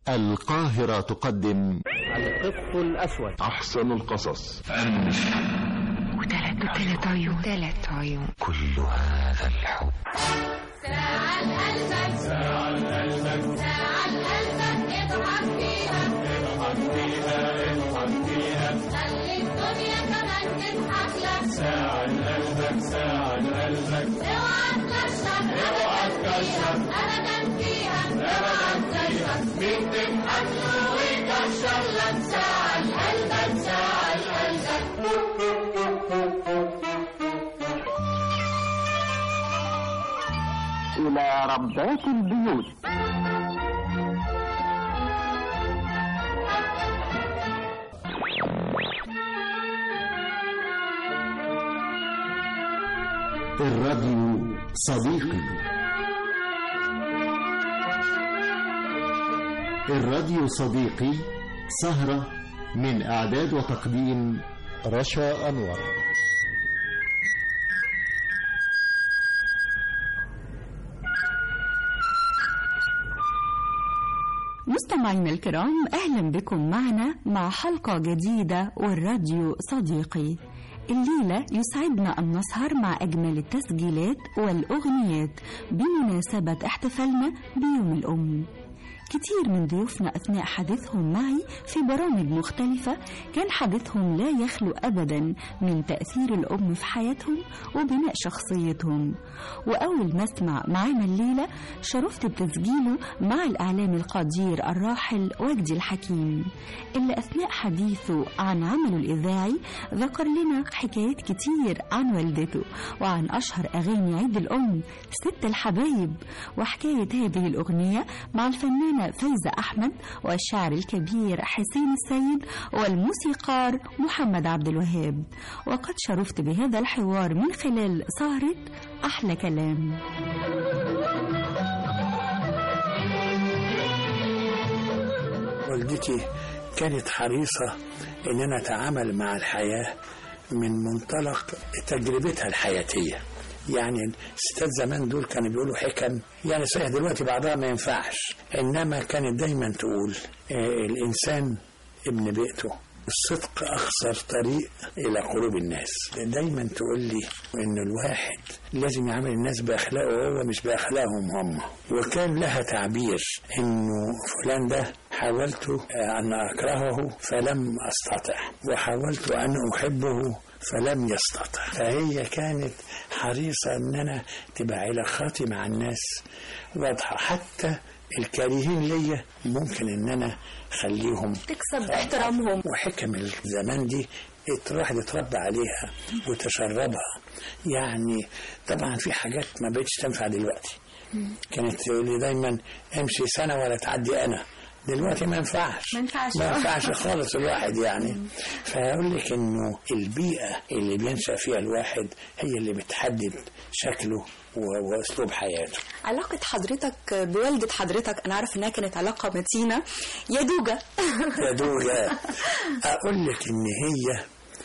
القاهرة تقدم القط الأسود أحسن القصص وثلاث وثلاث عيون ثلاث عيون كل هذا الحب ساعة قلبك ساعة قلبك ساعة قلبك اضحك فيها اضحك فيها اضحك فيها خلي الدنيا كمان تضحك لك ساعة قلبك ساعة قلبك اوعى تكشف اوعى تكشف ابدا فيها ابدا فيها مين تضحك له ويكشر لك ساعة قلبك ساعة قلبك إلى ربات البيوت الراديو صديقي الراديو صديقي سهرة من إعداد وتقديم رشا أنور مستمعينا الكرام أهلا بكم معنا مع حلقة جديدة والراديو صديقي الليلة يسعدنا أن نسهر مع أجمل التسجيلات والأغنيات بمناسبة احتفالنا بيوم الأم كتير من ضيوفنا أثناء حديثهم معي في برامج مختلفة كان حديثهم لا يخلو أبدا من تأثير الأم في حياتهم وبناء شخصيتهم وأول ما أسمع معانا الليلة شرفت بتسجيله مع الإعلام القدير الراحل وجدي الحكيم اللي أثناء حديثه عن عمله الإذاعي ذكر لنا حكايات كتير عن والدته وعن أشهر أغاني عيد الأم ست الحبايب وحكاية هذه الأغنية مع الفنانة فايزة أحمد والشاعر الكبير حسين السيد والموسيقار محمد عبد الوهاب وقد شرفت بهذا الحوار من خلال سهرة أحلى كلام والدتي كانت حريصة إن أنا أتعامل مع الحياة من منطلق تجربتها الحياتية يعني الستات زمان دول كانوا بيقولوا حكم يعني صحيح دلوقتي بعضها ما ينفعش إنما كانت دايما تقول آه، الإنسان ابن بيئته الصدق أخسر طريق إلى قلوب الناس دايما تقول لي إن الواحد لازم يعامل الناس بأخلاقه هو مش بأخلاقهم هم وكان لها تعبير إنه فلان ده حاولت أن أكرهه فلم أستطع وحاولت أن أحبه فلم يستطع فهي كانت حريصة أن أنا تبقى علاقاتي مع الناس واضحة حتى الكارهين ليا ممكن ان انا اخليهم تكسب احترامهم وحكم الزمان دي الواحد اتربى عليها وتشربها يعني طبعا في حاجات ما بقتش تنفع دلوقتي كانت تقول لي دايما امشي سنه ولا تعدي انا دلوقتي ما ينفعش ما ينفعش. ما ينفعش خالص الواحد يعني فاقول لك انه البيئه اللي بينشا فيها الواحد هي اللي بتحدد شكله و- واسلوب حياته علاقة حضرتك بوالدة حضرتك أنا عارف إنها كانت علاقة متينة يدوجة يا دولا اقول لك ان هي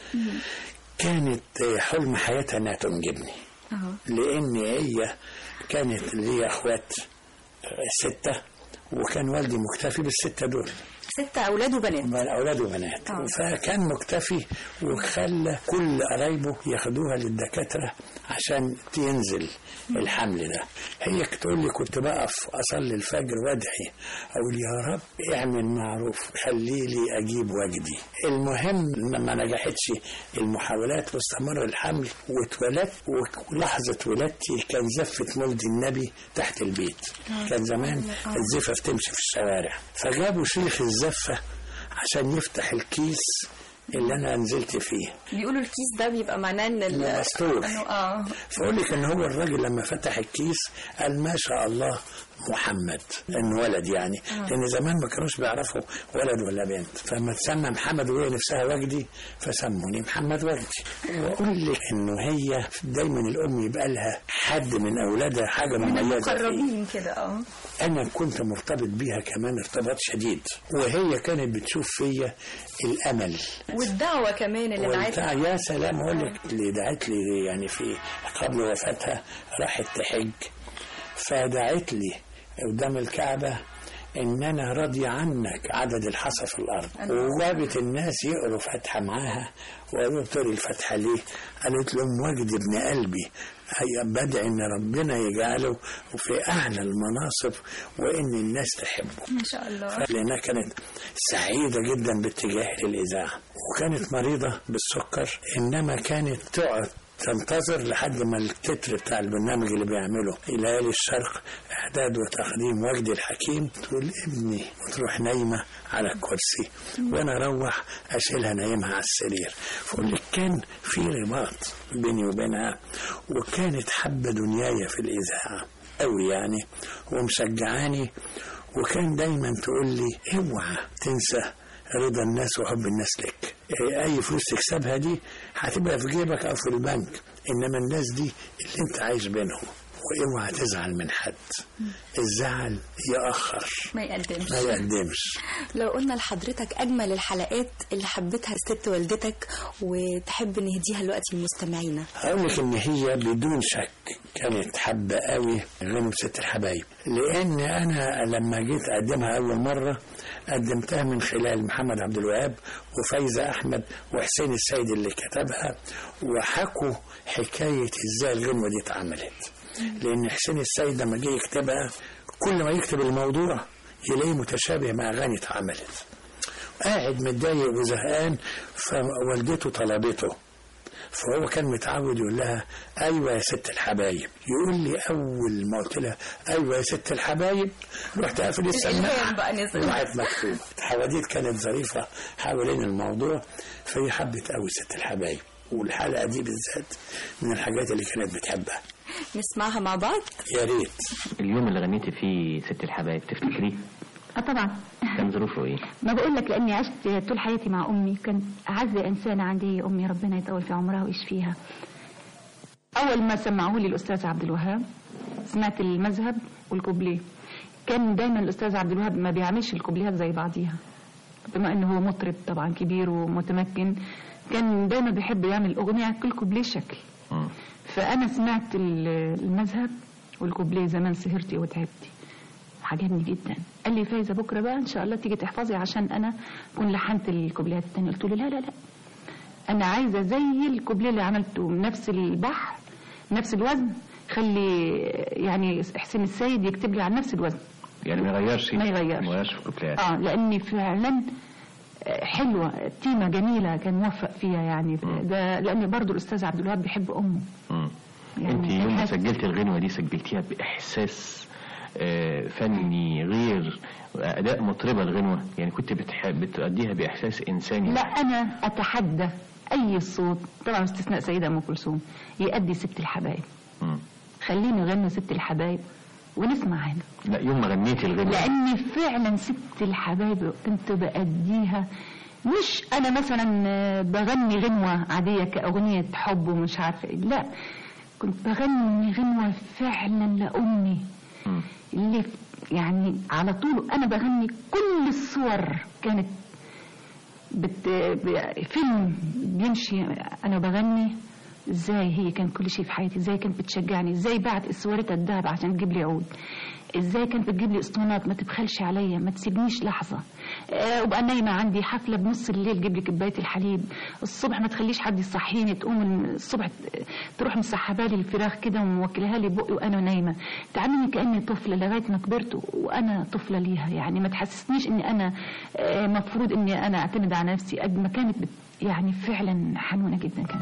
كانت حلم حياتها انها تنجبني لان هي كانت ليا اخوات ستة وكان والدي مكتفي بالستة دول ستة أولاد وبنات من أولاد وبنات آه. فكان مكتفي وخلى كل قرايبه ياخدوها للدكاترة عشان تنزل الحمل ده هي تقول لي كنت بقف أصلي الفجر وأدعي أقول يا رب اعمل معروف خلي لي أجيب وجدي المهم لما نجحتش المحاولات واستمر الحمل واتولدت ولحظة ولادتي كان زفة مولد النبي تحت البيت كان زمان الزفة بتمشي في الشوارع فجابوا شيخ الزفة عشان يفتح الكيس اللي انا نزلت فيه بيقولوا الكيس ده بيبقى معناه إن ال- مستور إنه آه فاقول لك ان هو الراجل لما فتح الكيس قال ما شاء الله محمد انه ولد يعني لان زمان ما كانوش بيعرفوا ولد ولا بنت فلما تسمى محمد وهي نفسها وجدي فسموني محمد وجدي واقول لك انه هي دايما الام يبقى لها حد من اولادها حاجه مميزه فيه. مقربين كده اه انا كنت مرتبط بيها كمان ارتباط شديد وهي كانت بتشوف فيا الامل والدعوة كمان اللي وبتاع معاك يا سلام اقول لك اللي دعت لي يعني في قبل وفاتها راحت تحج فدعت لي قدام الكعبه ان انا راضي عنك عدد الحصى في الارض وجابت الناس يقروا فاتحه معاها وقالوا تقري الفاتحه ليه؟ قالت لهم وجد ابن قلبي هي بدعي ان ربنا يجعله في اعلى المناصب وان الناس تحبه ما شاء الله لأنها كانت سعيدة جدا باتجاه الإذاعة وكانت مريضة بالسكر إنما كانت تقعد تنتظر لحد ما التتر بتاع البرنامج اللي بيعمله ليالي الشرق إعداد وتقديم وجدي الحكيم تقول ابني وتروح نايمة على الكرسي وأنا أروح أشيلها نايمها على السرير فأقول لك كان في رباط بيني وبينها وكانت حابة دنياي في الإذاعة أوي يعني ومشجعاني وكان دايما تقول لي اوعى تنسى رضا الناس وحب الناس لك إيه، اي فلوس تكسبها دي هتبقى في جيبك او في البنك انما الناس دي اللي انت عايش بينهم واوعى تزعل من حد الزعل يأخر ما يقدمش ما يقدمش لو قلنا لحضرتك أجمل الحلقات اللي حبتها ست والدتك وتحب نهديها دلوقتي لمستمعينا هقول لك ان هي بدون شك كانت حابه قوي غنم ست الحبايب لان انا لما جيت اقدمها اول مره قدمتها من خلال محمد عبد الوهاب وفايزه احمد وحسين السيد اللي كتبها وحكوا حكايه ازاي الغنوه دي اتعملت لان حسين السيد لما جه يكتبها كل ما يكتب الموضوع يلاقيه متشابه مع اغاني اتعملت قاعد متضايق وزهقان فوالدته طلبته فهو كان متعود يقول لها ايوه يا ست الحبايب يقول لي اول ما قلت لها ايوه يا ست الحبايب رحت قافل السماعه بقى نزل. وقعت مكتوب الحواديت كانت ظريفه حوالين الموضوع فهي حبت قوي ست الحبايب والحلقه دي بالذات من الحاجات اللي كانت بتحبها نسمعها مع بعض يا ريت اليوم اللي غنيتي فيه ست الحبايب تفتكريه اه طبعا كان ظروفه ايه؟ ما بقول لك لاني عشت طول حياتي مع امي كان اعز انسانه عندي هي امي ربنا يطول في عمرها ويشفيها اول ما سمعوه لي الاستاذ عبد الوهاب سمعت المذهب والكوبليه كان دايما الاستاذ عبد الوهاب ما بيعملش الكوبليهات زي بعضيها بما انه هو مطرب طبعا كبير ومتمكن كان دايما بيحب يعمل اغنيه كل كوبليه شكل مم. فانا سمعت ال- المذهب والكوبليه زمان سهرتي وتعبتي عجبني جدا قال لي فايزه بكره بقى ان شاء الله تيجي تحفظي عشان انا اكون لحنت الكوبليات التانية قلت له لا لا لا انا عايزه زي الكوبليه اللي عملته نفس البحر نفس الوزن خلي يعني حسين السيد يكتب لي على نفس الوزن يعني ما يغيرش ما يغيرش. ما يغيرش في الكوبليات اه لاني فعلا آه، حلوه تيمه جميله كان موفق فيها يعني ده لان برضو الاستاذ عبد الوهاب بيحب امه مم. يعني انت يوم ما حاسس- سجلتي الغنوه دي سجلتيها باحساس آه، فني غير اداء مطربه الغنوه يعني كنت بتحب بتأديها باحساس انساني لا انا اتحدى اي صوت طبعا باستثناء سيده ام كلثوم يأدي ست الحبايب مم. خليني اغني ست الحبايب ونسمع هنا لا يوم ما غنيتي الغنوه لاني فعلا ست الحبايب كنت بأديها مش انا مثلا آه، بغني غنوة عادية كأغنية حب ومش عارفة إيه. لا كنت بغني غنوة فعلا لأمي مم. اللي يعني على طول انا بغني كل الصور كانت بت... ب- فيلم بيمشي انا بغني ازاي هي كان كل شيء في حياتي ازاي كانت بتشجعني ازاي بعت اسوارتها الذهب عشان تجيب لي عود ازاي كانت بتجيب لي اسطوانات ما تبخلش عليا ما تسيبنيش لحظه أه وبقى نايمه عندي حفله بنص الليل جيب لي كوبايه الحليب الصبح ما تخليش حد يصحيني تقوم الصبح ت- تروح مسحبه لي الفراخ كده وموكلها لي بقي وانا نايمه تعاملني كاني طفله لغايه ما كبرت وانا طفله ليها يعني ما تحسسنيش اني انا آه، مفروض اني انا اعتمد على نفسي قد ما كانت بت يعني فعلا حنونه جدا كانت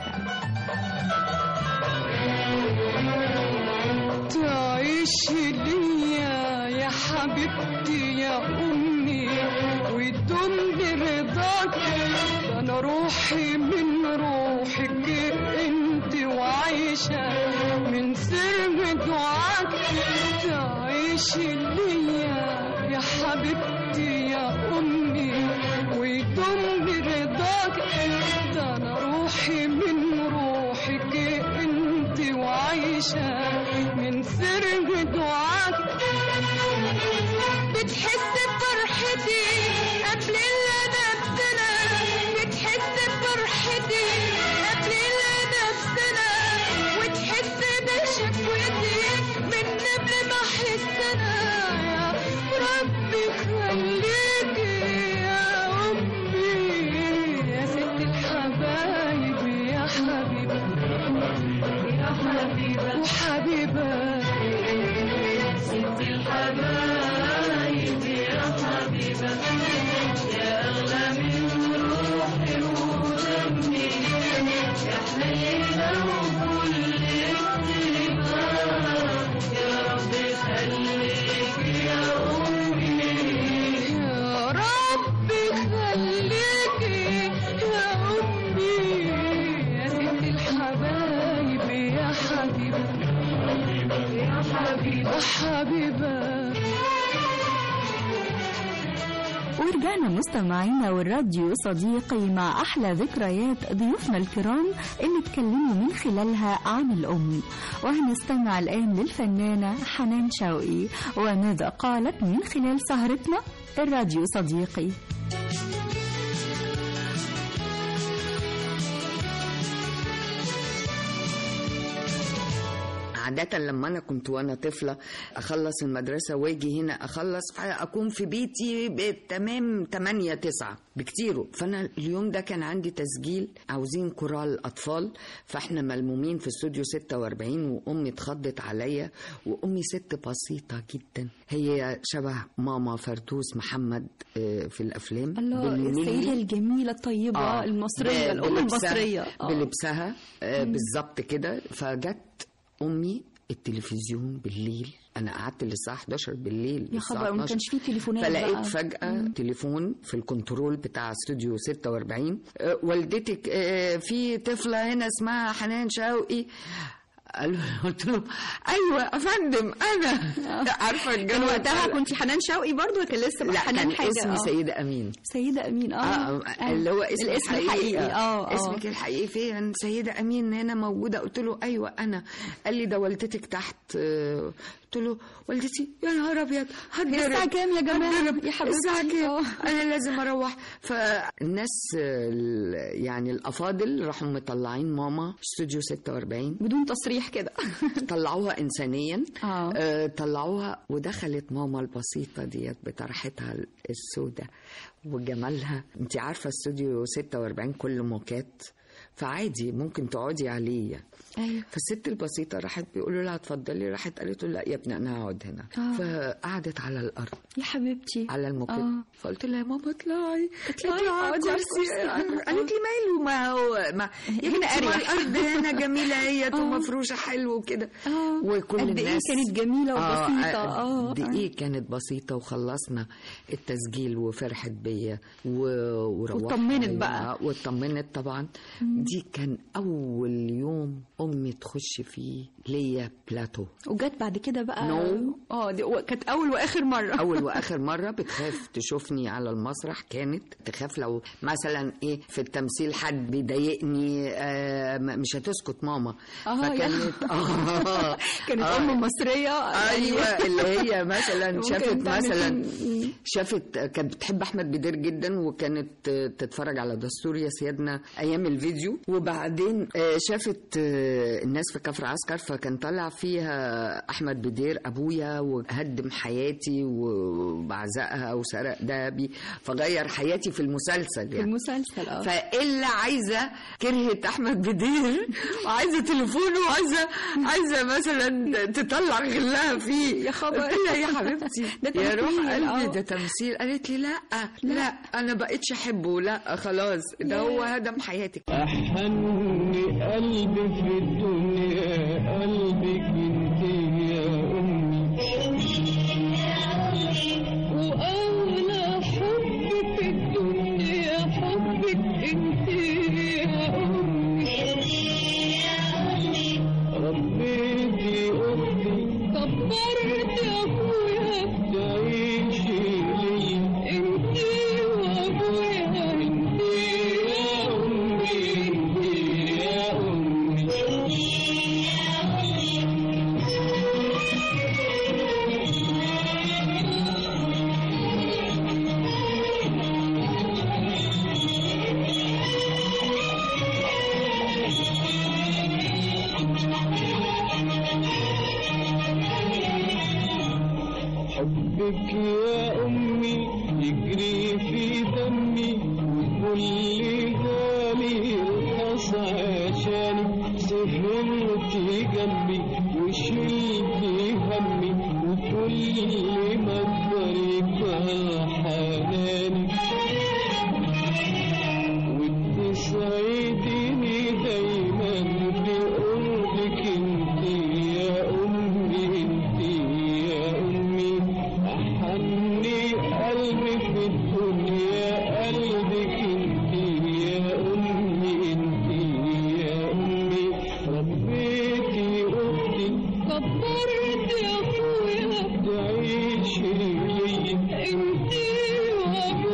تعيش ليا يا حبيبتي يا أمي وتدوم برضاك ده أنا روحي من روحك أنت وعايشة من سر دعاك تعيش ليا يا حبيبتي يا أمي وتدوم برضاك ده أنا روحي من روحك أنت وعايشة من سر دعاك بتحس بفرحتي قبل اللي نفسنا بتحس بفرحتي قبل اللي نفسنا وتحس بشكوتي من قبل ما احس انا يا ربي ورجعنا مستمعينا والراديو صديقي مع أحلى ذكريات ضيوفنا الكرام اللي اتكلموا من خلالها عن الأم وهنستمع الآن للفنانة حنان شوقي وماذا قالت من خلال سهرتنا الراديو صديقي عادة لما أنا كنت وأنا طفلة أخلص المدرسة وأجي هنا أخلص أكون في بيتي بتمام 8 9 بكتيره فأنا اليوم ده كان عندي تسجيل عاوزين كورال أطفال فإحنا ملمومين في استوديو 46 وأمي اتخضت عليا وأمي ست بسيطة جدا هي شبه ماما فردوس محمد آه، في الأفلام الله بالملي. السيدة الجميلة الطيبة آه. المصرية ب- الأم بلبسها- المصرية آه. بلبسها آه، مم. بالظبط كده فجت امي التلفزيون بالليل انا قعدت للساعه 11 بالليل يا الساعة خبر ما 12. كانش فيه تليفونات فلقيت بقى. فجاه مم. تليفون في الكنترول بتاع استوديو 46 آه، والدتك آه، في طفله هنا اسمها حنان شوقي قال- قلت له ايوه يا فندم انا عارفه الجو كان وقتها بتاع- كنت حنان شوقي برضو ولا كان لسه بقى لا حنان كان حاجة اسمي آه. سيدة أمين سيدة أمين اه, آه اللي هو اسمي الاسم الحقيقي اه اه اسمك الحقيقي فين سيدة أمين هنا موجودة قلت له أيوة أنا قال لي ده والدتك تحت آه، قلت له والدتي يا نهار أبيض هتضرب الساعة كام يا جماعة؟ هتضرب. يا حبيبتي. الساعة كام آه. أنا لازم أروح فالناس آه، ال- يعني الأفاضل راحوا مطلعين ماما استوديو 46 بدون تصريح كده طلعوها إنسانيا اه آه، طلعوها ودخلت ماما البسيطة ديت بطرحتها السوداء وجمالها انت عارفة استوديو 46 كله موكات فعادي ممكن تقعدي عليه ايوه فالست البسيطة راحت بيقولوا لها اتفضلي راحت قالت له لا يا ابني انا هقعد هنا آه. فقعدت على الارض يا حبيبتي على الموكيت آه. فقلت لها يا ماما اطلعي اطلعي، اقعدي على الكرسي. قالت لي ماله ما هو ما يا هنا بنتي ما أريح. الارض هنا جميله هي آه. ومفروشه حلو وكده اه وكل قد ايه الناس كانت جميلة وبسيطة اه قد ايه كانت بسيطه وخلصنا التسجيل وفرحت بيا و- وروحت واطمنت عليها. بقى. واطمنت طبعا دي كان اول يوم امي تخش فيه ليا بلاتو وجت بعد كده بقى No. اه دي و- كانت اول واخر مرة اول واخر مره بتخاف تشوفني على المسرح كانت تخاف لو مثلا ايه في التمثيل حد بيضايقني آه م- مش هتسكت ماما اه فكانت اه كانت آه. ام مصرية ايوه اللي هي مثلا ممكن شافت تعمل مثلا فيلم. شافت كانت بتحب احمد بدير جدا وكانت تتفرج على دستور يا سيادنا ايام الفيديو وبعدين آه، شافت آه، الناس في كفر عسكر فكان طالع فيها احمد بدير ابويا وهدم حياتي وبعزقها وسرق دهبي فغير حياتي في المسلسل في يعني المسلسل اه فإلا عايزة كرهت أحمد بدير وعايزة تليفونه وعايزة عايزة مثلا تطلع غلها فيه يا خبر. قلت لها يا حبيبتي ده يا روح تمثيل، قلبي آه. ده تمثيل قالت لي لا لا أنا بقيتش أحبه لا خلاص ده هو هدم حياتك أحني قلبي في الدنيا قلبك انت يا أمي وأغلى حب في الدنيا حبك انت يا أمي ربيتي أختي كبرت أخويا تعيشي لي انت وأبويا انت يا أمي انت يا حبك يا أمي يجري في دمي وكل غالي رخص عشاني سهرتي جنبي وشلتي همي وكل ما اقدر حناني وتسعديني دايما بقربك انت يا امي انت يا امي احني قلبي في الدنيا قلبك انت يا امي انت يا امي ربيتي اختي كبرت يا اخويا تعيشي لي انت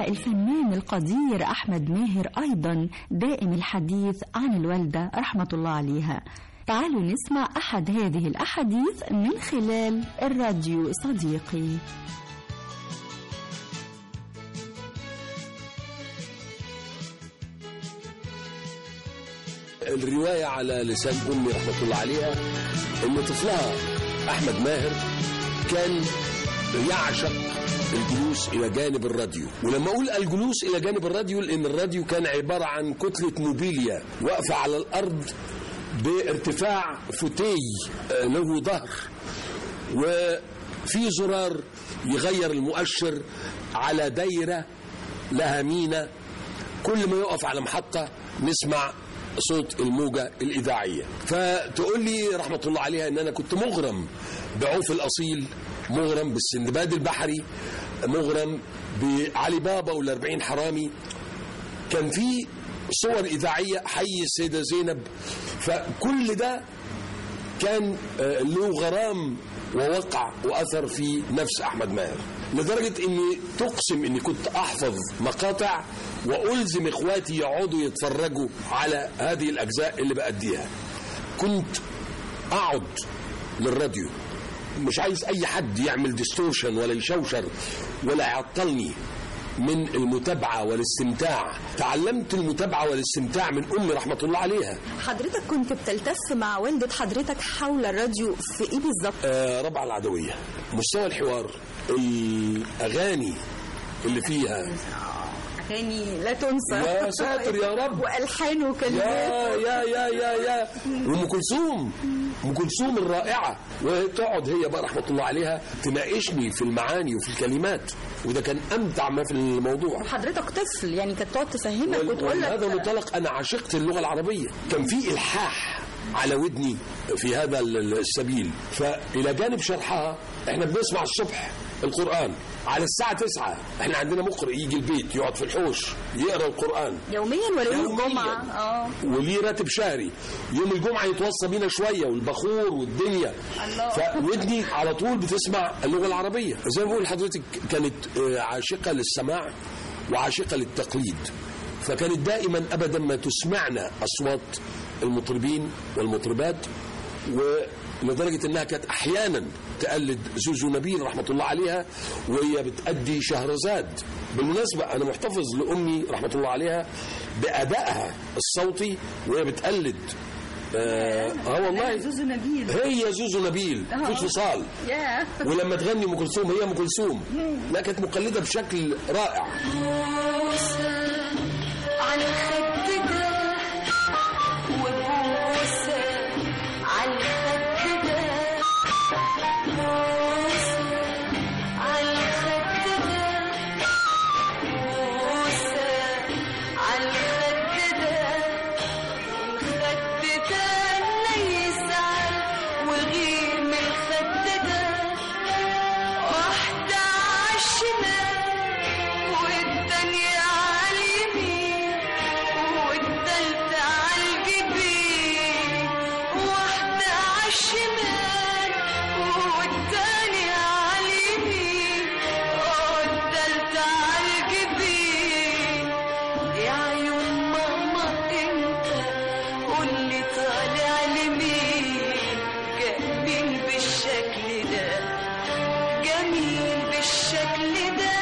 الفنان القدير أحمد ماهر أيضا دائم الحديث عن الوالدة رحمة الله عليها تعالوا نسمع أحد هذه الأحاديث من خلال الراديو صديقي الرواية على لسان أمي رحمة الله عليها إن طفلها أحمد ماهر كان يعشق الجلوس إلى جانب الراديو ولما أقول الجلوس إلى جانب الراديو لأن الراديو كان عبارة عن كتلة موبيليا واقفة على الأرض بارتفاع فوتي آه، له ظهر وفي زرار يغير المؤشر على دايرة لها مينا كل ما يقف على محطة نسمع صوت الموجة الإذاعية فتقول لي رحمة الله عليها إن أنا كنت مغرم بعوف الأصيل مغرم بالسندباد البحري مغرم بعلي بابا والأربعين حرامي كان في صور إذاعية حي السيدة زينب فكل ده كان آه، له غرام ووقع وأثر في نفس أحمد ماهر لدرجة أني تقسم أني كنت أحفظ مقاطع وألزم إخواتي يقعدوا يتفرجوا على هذه الأجزاء اللي بأديها كنت أقعد للراديو مش عايز أي حد يعمل ديستورشن ولا يشوشر ولا يعطلني من المتابعة والاستمتاع تعلمت المتابعة والاستمتاع من أمي رحمة الله عليها حضرتك كنت بتلتف مع والدة حضرتك حول الراديو في ايه بالظبط؟ آه ربع العدوية مستوى الحوار الأغاني اللي فيها اغاني لا تنسى يا ساتر يا رب والحان يا وكلمات يا يا يا يا وام كلثوم ام كلثوم الرائعه وتقعد هي بقى رحمه الله عليها تناقشني في المعاني وفي الكلمات وده كان امتع ما في الموضوع حضرتك طفل يعني كانت تقعد تفهمك وتقول لك هذا المنطلق انا عشقت اللغه العربيه كان في الحاح على ودني في هذا ال- السبيل فإلى جانب شرحها احنا بنسمع الصبح القرآن على الساعة 9 احنا عندنا مقرئ يجي البيت يقعد في الحوش يقرأ القرآن يوميا ولا يوم يومياً. الجمعة؟ اه وليه راتب شهري يوم الجمعة يتوصى بينا شوية والبخور والدنيا الله. فودني على طول بتسمع اللغة العربية زي ما بقول لحضرتك كانت آه، عاشقة للسماع وعاشقة للتقليد فكانت دائما أبدا ما تسمعنا أصوات المطربين والمطربات ولدرجة أنها كانت أحيانا تقلد زوزو نبيل رحمة الله عليها وهي بتأدي شهرزاد بالمناسبة أنا محتفظ لأمي رحمة الله عليها بأدائها الصوتي وهي بتقلد آه, آه والله زوزو نبيل هي زوزو نبيل آه. في فصال يا ولما تغني ام كلثوم هي ام كلثوم لا كانت مقلده بشكل رائع على الخد ده وبوسة على الخد ده بوسة على الخد ده بوسة على الخد ده الخد ده لا يزعل وغير من الخد ده واحدة عالشمال والتانية عاليمين والتالتة عالجبين واحدة عالشمال والتانية عاليمين والتالتة عالجبين يا عيون ماما انت قولي طالع لمين جميل بالشكل ده جميل بالشكل ده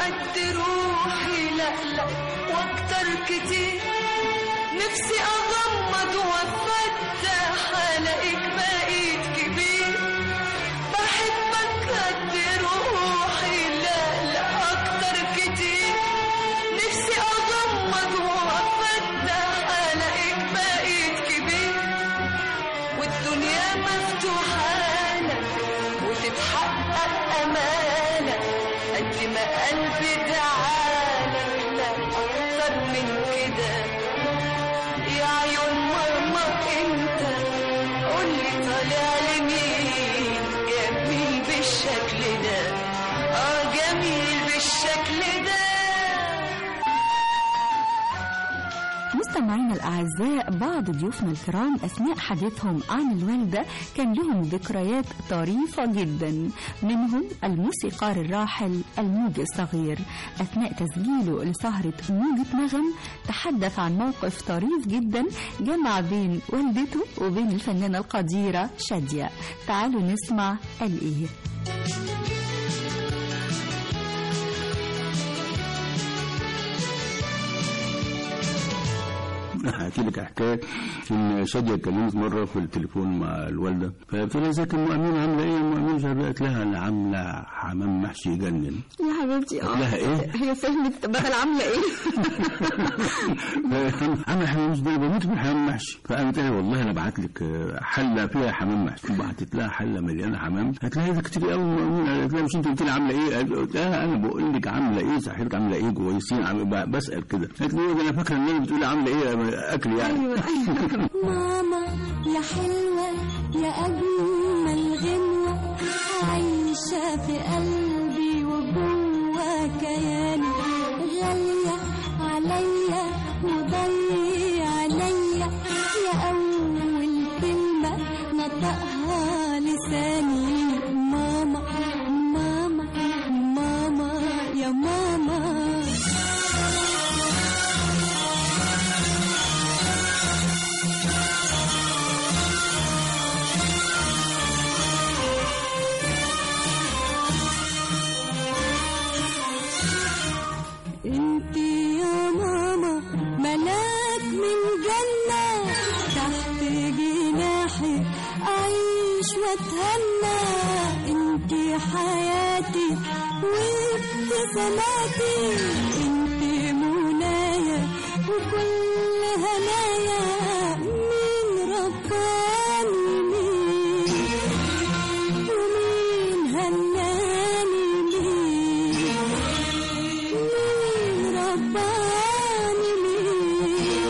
قد روحي لا لا واكتر كتير نفسي اغمض وافتح الاقيك بقيت كبير بحبك قد روحي لا لا اكتر كتير نفسي اغمض وافتح الاقيك بقيت كبير والدنيا مفتوحة لك وتتحقق امالك قد ما قلبي دعالك لا اكتر من كده يا عيون ماما انت قولي طالع لمين جميل بالشكل ده اه جميل بالشكل ده مستمعينا الأعزاء بعض ضيوفنا الكرام أثناء حديثهم عن الوالدة كان لهم ذكريات طريفة جدا منهم الموسيقار الراحل الموجي الصغير أثناء تسجيله لسهرة موجة نغم تحدث عن موقف طريف جدا جمع بين والدته وبين الفنانة القديرة شادية تعالوا نسمع قال إيه هحكي لك حكايه ان شاديه اتكلمت مره في التليفون مع الوالده فقلت لها ازيك يا ام امين عامله ايه يا ام امين مش عارفة إيه. قالت لها انا عامله حمام محشي يجنن يا حبيبتي قلت لها ايه؟ هي فهمت بدل عاملة إيه عامله حمام محشي ده انا بموت من حمام محشي فقامت قالت والله انا ابعت لك حله فيها حمام محشي بعتت لها حله مليانه حمام قالت لها إيه ده كتير قوي يا ام امين قالت لها مش انت قلت لي عامله ايه؟ قالت لها انا بقول لك عامله ايه صحتك عامله ايه كويسين عاملة بسال كده قالت لي إيه ده انا فاكره ان انا بتقولي عامله ايه اكل يعني ماما يا حلوة يا أجمل غنوة عايشة في قلبي وجوه كياني غالية عليا وضي عليا يا أول كلمة نطقها لساني ماما ماما ماما يا ماما انت يا ماما ملاك من جنة تحت جناحي أعيش وأتهنى انت حياتي وابتساماتي انت منايا وكل هنايا مين رباني مين ومين هناني مين مين رباني مين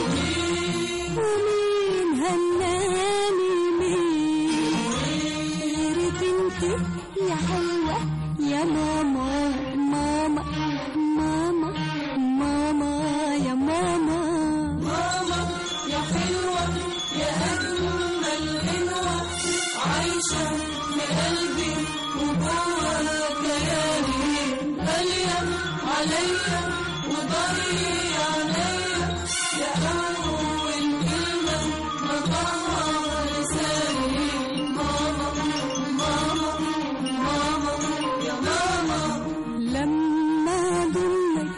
ومين هناني مين غيرك انت يا حلوة يا ماما ماما ماما ماما يا ماما ماما يا حلوة يا أجمل غنوة عايشة في قلبي وجوه كياني غالية عليا وضري عليا يا أول كلمة نطقها لساني ماما ماما ماما يا ماما لما ضمك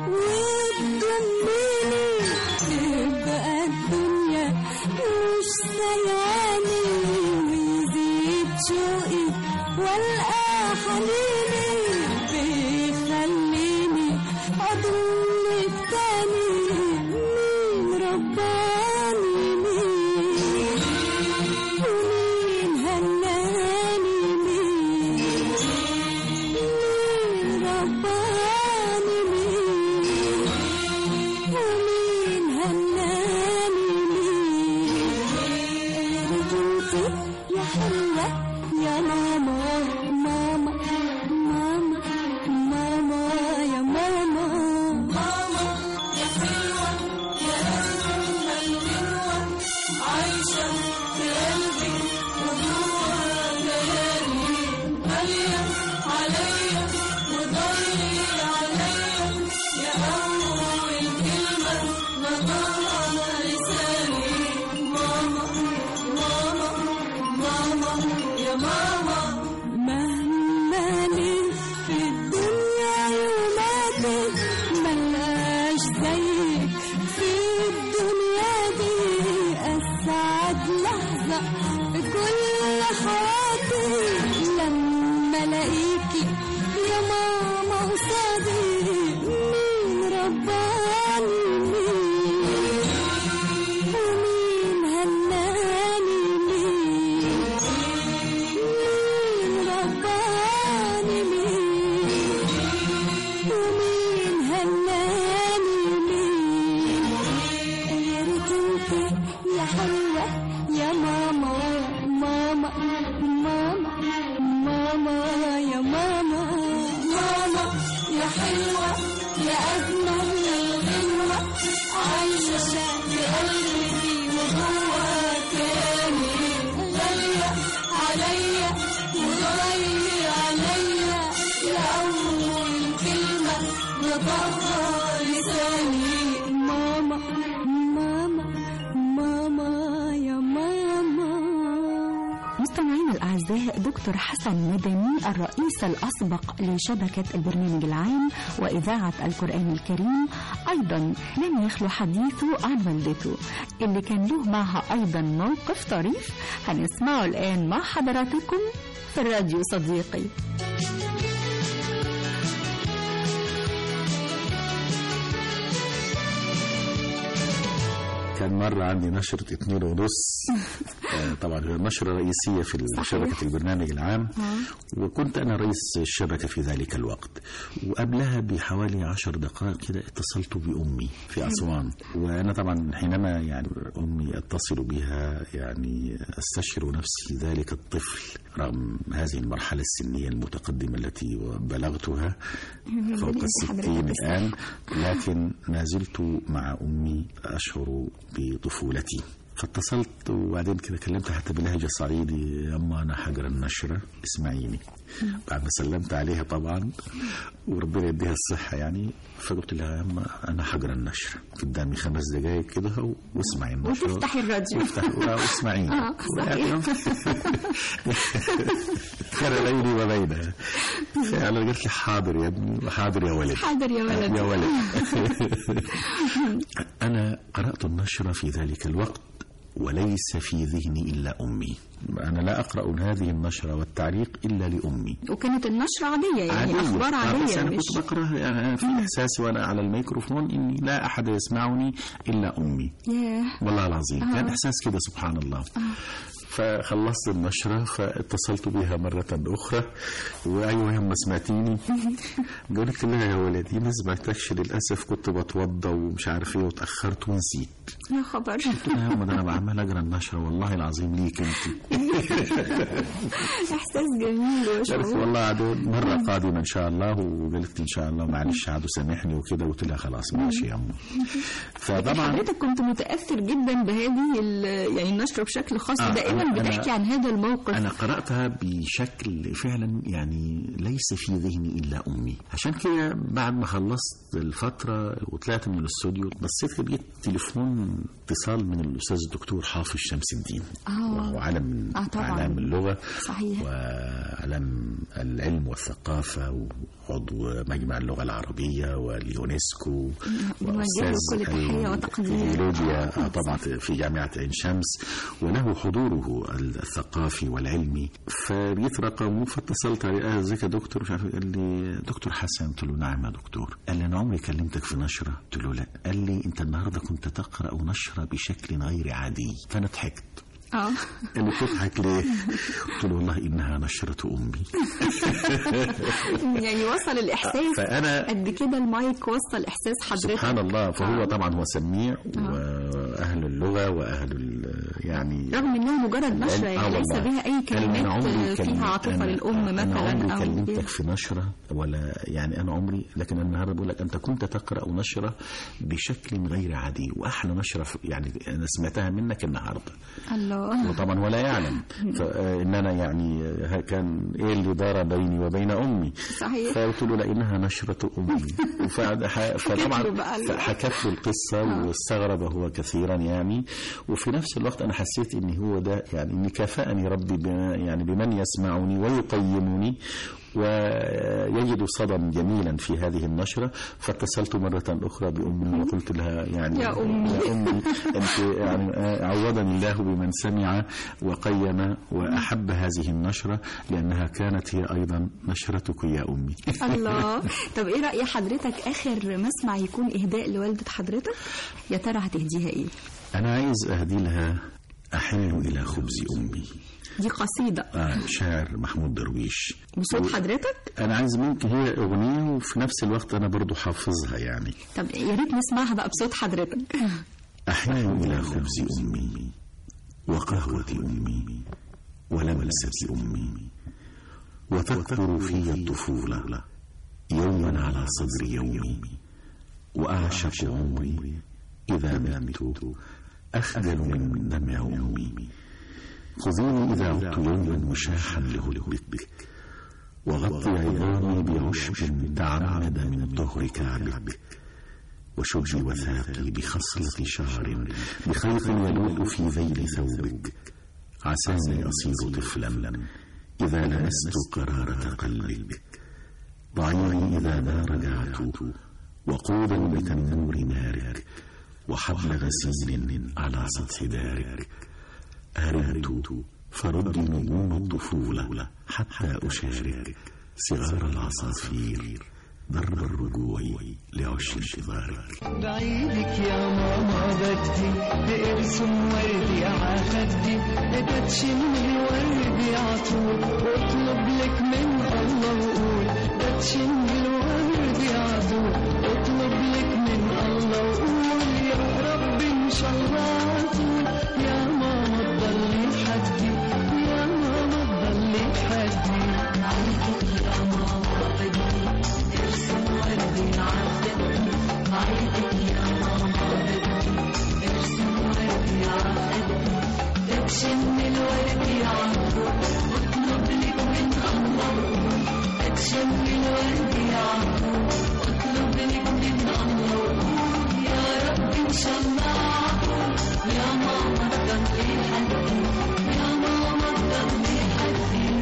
وتضمني تبقى الدنيا مش سيعاني ويزيد شوقي والقى حنيني بيخليني اضمك تاني مين رباني مين ومين هناني مين مين رباني مين ومين هناني مين غيرك انت يا حلوة يا ماما ماما ماما ماما يا ماما ماما يا حلوة يا أجمل غنوة عايشة في قلبي وجوه ليالي غالية عليا وضري عليا يا أول كلمة نطقها لساني ماما ماما ماما يا ماما مهما لف في الدنيا بيتي يا ماما قصادي مين رباني مين ومين هناني مين مين رباني مين ومين هناني مين غيرك انت يا حلوة يا ماما ماما ماما ماما يا ماما ماما يا حلوة يا أجمل غنوة عايشة في قلبي وجوه كياني غالية عليا وغالية عليا يا أول كلمة نطقها لساني ماما ماما ماما يا ماما مستمعينا الأعزاء دكتور حسن مدني الرئيس الأسبق لشبكة البرنامج العام وإذاعة القرآن الكريم أيضا لم يخلو حديثه عن والدته اللي كان له معها أيضا موقف طريف هنسمعه الآن مع حضراتكم في الراديو صديقي كان مرة عندي نشرة اتنين ونص آه، طبعا هي نشرة رئيسية في شبكة البرنامج العام وكنت أنا رئيس الشبكة في ذلك الوقت وقبلها بحوالي عشر دقائق كده اتصلت بأمي في أسوان وأنا طبعا حينما يعني أمي أتصل بها يعني أستشعر نفسي ذلك الطفل رغم هذه المرحلة السنية المتقدمة التي بلغتها فوق الستين الآن لكن ما زلت مع أمي أشعر بطفولتي فاتصلت وبعدين كده كلمتها حتى بلهجة صعيدي يا أما أنا حجر النشرة اسمعيني بعد ما سلمت عليها طبعا وربنا يديها الصحة يعني فقلت لها يا أما أنا حجر النشرة قدامي خمس دقايق كده واسمعي النشرة وتفتحي الراديو وافتح- واسمعيني آه، صحيح. كان بيني وبينها فعلا قالت لي حاضر يا ابني وحاضر يا ولد حاضر يا ولد يا ولد أنا قرأت النشرة في ذلك الوقت وليس في ذهني إلا أمي أنا لا أقرأ هذه النشرة والتعليق إلا لأمي وكانت النشرة عادية يعني أخبار آه، بس عادية أنا مش كنت بقرأ يعني أنا في إحساسي وأنا على الميكروفون إني لا أحد يسمعني إلا أمي ياه والله العظيم آه. كان إحساس كده سبحان الله فخلصت النشرة فاتصلت بها مرة أخرى وأيوة يما سمعتيني قلت لها يا ولدي ما سمعتكش للأسف كنت بتوضى ومش عارف إيه وتأخرت ونسيت يا خبر قلت لها يا أما ده أنا بعمل أقرأ النشرة والله العظيم ليك أنت إحساس جميل قالت لي وشعور والله عدو مرة قادمة إن شاء الله وقالت لي إن شاء الله معلش عدو سامحني وكده قلت لها خلاص ماشي يا أمي فطبعا حضرتك كنت متأثر جدا بهذه ال- يعني النشرة بشكل خاص آه، دائما أنا- بتحكي عن هذا الموقف أنا قرأتها بشكل فعلا يعني ليس في ذهني إلا أمي عشان كده بعد ما خلصت الفترة وطلعت من الاستوديو بصيت لقيت تليفون اتصال من الأستاذ الدكتور حافظ شمس الدين آه. وهو علم من آه، طبعاً. أعلام اللغة صحيح وعلم العلم والثقافة وعضو مجمع اللغة العربية واليونسكو بنوجه له وأستاذ كل تحية وتقدير الفيزيولوجيا آه، طبعا في جامعة عين شمس وله حضوره الثقافي والعلمي فجيت رقمه فاتصلت عليه اه ازيك يا دكتور مش عارف إيه. قال لي دكتور حسن قلت له نعم يا دكتور قال لي انا عمري كلمتك في نشره قلت له لا قال لي انت النهارده كنت تقرا نشره بشكل غير عادي فانا ضحكت اه قال لي بتضحك ليه؟ قلت له والله انها نشره امي يعني وصل الإحساس فأنا- قد كده المايك وصل إحساس حضرتك سبحان الله فهو آه. طبعا هو سميع واهل اللغه واهل ال- يعني رغم انها مجرد نشرة آه يعني ليس والله. بها اي قال لي أنا عمري كلمات كلمت- فيها عاطفة أنا- للام أنا مثلا عمري او كلمتك في نشرة ولا يعني أنا عمري لكن أنا النهاردة بقول لك أنت كنت تقرأ نشرة بشكل غير عادي وأحلى نشرة في- يعني أنا سمعتها منك النهاردة الله وطبعا ولا يعلم فإن أنا يعني آه، كان إيه اللي دار بيني وبين أمي صحيح فقلت له لا إنها نشرة أمي وفعد- ح- فطبعا له بقى ال- حكت له القصة واستغرب هو كثيرا يعني وفي نفس الوقت أنا حسيت ان هو ده يعني ان كافأني ربي بما يعني بمن يسمعني ويقيمني ويجد صدى جميلا في هذه النشرة فاتصلت مرة أخرى بأمي وقلت لها يعني يا أمي. يا أمي أنت يعني عوضني الله بمن سمع وقيم وأحب هذه النشرة لأنها كانت هي أيضا نشرتك يا أمي الله طب ايه رأي حضرتك اخر مسمع يكون اهداء لوالدة حضرتك يا ترى هتهديها ايه أنا عايز أهدي لها أحن إلى خبز أمي دي قصيدة آه شاعر محمود درويش بصوت حضرتك أنا عايز ممكن هي أغنية وفي نفس الوقت أنا برضو حافظها يعني طب يا ريت نسمعها بقى بصوت حضرتك أحن إلى خبز أمي وقهوة أمي ولمسة أمي وتكثر في الطفولة يوما على صدر يومي وأعشق عمري إذا مت أخجل من دمع أمي خذيني إذا عدت يوما مشاحا لهلبك وغطي عظامي بعشب تعمد من ظهر كعبك وشجي وثاقي بخصلة شعر بخيط يلوح في ذيل ثوبك عساني أصير طفلا إذا لمست قرارة قلبك ضعيني إذا ما رجعت وقودا بتنور نارك وحبل غسيل على سطح دارك أردت فردي نجوم الطفولة حتى أشارك صغار العصافير درب الرجوع لعش انتظارك بعيدك يا ماما بدي ارسم وردي على خدي تتشم الورد عطول واطلب لك من الله وقول تتشم الورد عطول اطلب لك من الله وقول يا رب ان شاء الله عطول يا ماما تضلي حدي يا ماما تضلي حدي بعيدك يا ماما بدي ارسم وردي عطول بعيدك يا ماما بدي ارسم وردي عطول تتشم الورد عطول اطلب لك من الله تتشم الورد عطول اطلب لك من الله يا رب ان شاء الله عطول يا ماما تضلي حدي يا ماما تضلي حدي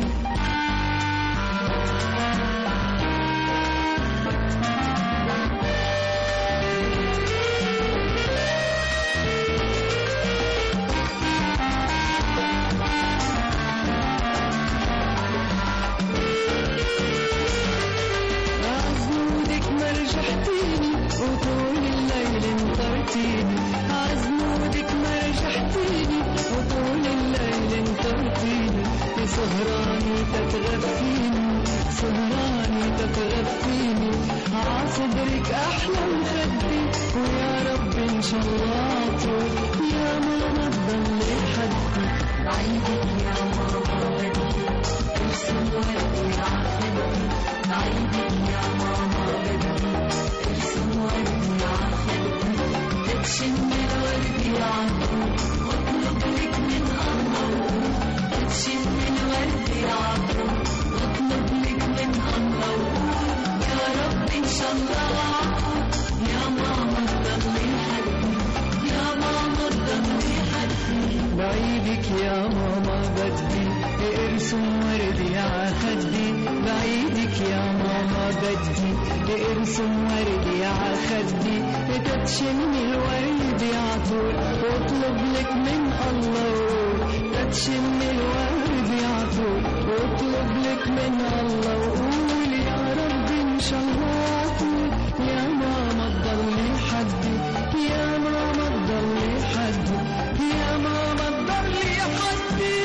عزمودك ما رجحتيني وطول الليل انطرتيني عزمودك ما رجحتيني وطول الليل انطرتيني سهراني تتغفيني سهراني تتغفيني عصدرك احلى مخدي ويا رب ان شاء الله طول يا ماما تضلي حدي بعيدك يا ماما بدي ارسم وردي عخدي بعيدك يا ماما بدي ارسم وردي عخدي تتشم الورد عطول واطلب لك من الله تتشم الورد عطول واطلب لك من الله يا رب ان شاء الله عطول يا ماما تضلي حدي يا ماما تضلي حدي بعيدك يا ماما بدي ارسم وردي على خدي بعيدك يا ماما بدي ارسم وردي على خدي تتشم الورد عطول واطلب لك من الله تتشم الورد عطول واطلب لك من الله وقول يا رب ان شاء الله عطول يا ماما تضلي حدي يا ماما تضلي حدي يا ماما تضلي حدي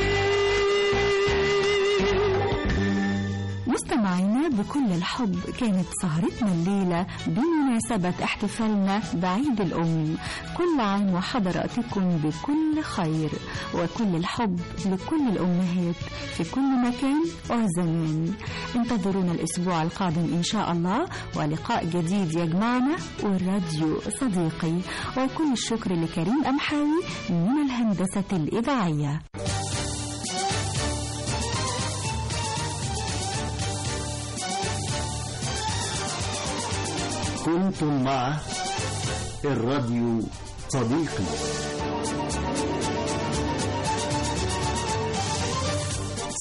مستمعينا بكل الحب كانت سهرتنا الليلة بمناسبة احتفالنا بعيد الأم كل عام وحضراتكم بكل خير وكل الحب لكل الأمهات في كل مكان وزمان انتظرونا الأسبوع القادم إن شاء الله ولقاء جديد يجمعنا والراديو صديقي وكل الشكر لكريم أمحاوي من الهندسة الإذاعية كنتم مع الراديو صديقي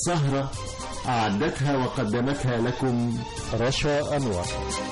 سهرة أعدتها وقدمتها لكم رشا أنور